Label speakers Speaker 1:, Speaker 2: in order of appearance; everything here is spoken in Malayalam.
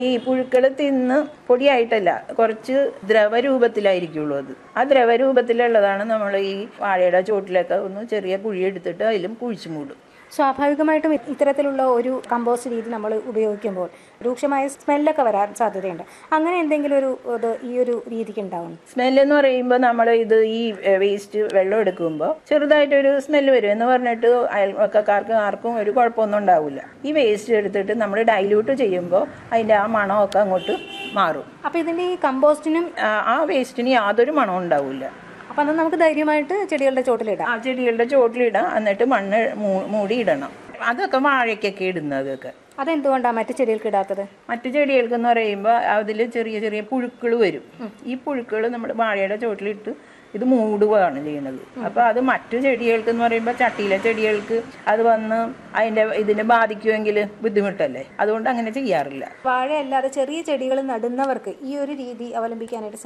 Speaker 1: ഈ പുഴുക്കൾ തിന്ന് പൊടിയായിട്ടല്ല കുറച്ച് ദ്രവരൂപത്തിലായിരിക്കുള്ളൂ അത് ആ ദ്രവരൂപത്തിലുള്ളതാണ് നമ്മൾ ഈ വാഴയുടെ ചോട്ടിലൊക്കെ ഒന്ന് ചെറിയ കുഴി എടുത്തിട്ട് അതിലും കുഴിച്ചു മൂടും
Speaker 2: സ്വാഭാവികമായിട്ടും ഇ- ഇത്തരത്തിലുള്ള ഒരു കമ്പോസ്റ്റ് രീതി നമ്മൾ ഉപയോഗിക്കുമ്പോൾ രൂക്ഷമായ സ്മെല്ലൊക്കെ വരാൻ സാധ്യതയുണ്ട് അങ്ങനെ എന്തെങ്കിലും ഒരു ഇത് ഈ ഒരു രീതിക്ക് ഉണ്ടാവും
Speaker 1: സ്മെല്ല് എന്ന് പറയുമ്പോൾ നമ്മൾ ഇത് ഈ വേസ്റ്റ് വെള്ളം എടുക്കുമ്പോൾ ചെറുതായിട്ടൊരു സ്മെല്ല് വരും എന്ന് പറഞ്ഞിട്ട് അയൽവക്കക്കാർക്ക് ആർക്കും ഒരു കുഴപ്പമൊന്നും ഉണ്ടാവില്ല ഈ വേസ്റ്റ് എടുത്തിട്ട് നമ്മൾ ഡൈല്യൂട്ട് ചെയ്യുമ്പോൾ അതിൻ്റെ ആ മണമൊക്കെ അങ്ങോട്ട് മാറും
Speaker 2: അപ്പോൾ ഇതിൻ്റെ ഈ കമ്പോസ്റ്റിനും
Speaker 1: ആ- ആ വേസ്റ്റിന് യാതൊരു മണവും ഉണ്ടാവില്ല
Speaker 2: അപ്പം അത് നമുക്ക് ധൈര്യമായിട്ട് ചെടികളുടെ ചോട്ടിലിടാം
Speaker 1: ആ ചെടികളുടെ ചോട്ടിലിടാം എന്നിട്ട് മണ്ണ് മൂ- മൂടി ഇടണം അതൊക്കെ വാഴയ്ക്കൊക്കെ ഇടുന്നതൊക്കെ
Speaker 2: അതെന്തുകൊണ്ടാണ് മറ്റു ചെടികൾക്ക് ഇടാത്തത്
Speaker 1: മറ്റു ചെടികൾക്ക് എന്ന് പറയുമ്പോൾ അതിൽ ചെറിയ ചെറിയ പുഴുക്കൾ വരും ഈ പുഴുക്കൾ നമ്മുടെ വാഴയുടെ ചോട്ടിലിട്ട് ഇത് മൂടുകയാണ് ചെയ്യുന്നത് അപ്പോൾ അത് മറ്റു ചെടികൾക്ക് എന്ന് പറയുമ്പോൾ ചട്ടിയിലെ ചെടികൾക്ക് അത് വന്ന് അതിൻ്റെ ഇതിനെ ബാധിക്കുമെങ്കിൽ ബുദ്ധിമുട്ടല്ലേ അതുകൊണ്ട് അങ്ങനെ ചെയ്യാറില്ല
Speaker 2: വാഴ അല്ലാതെ ചെറിയ ചെടികൾ നടുന്നവർക്ക് ഈ ഒരു രീതി അവലംബിക്കാനായിട്ട്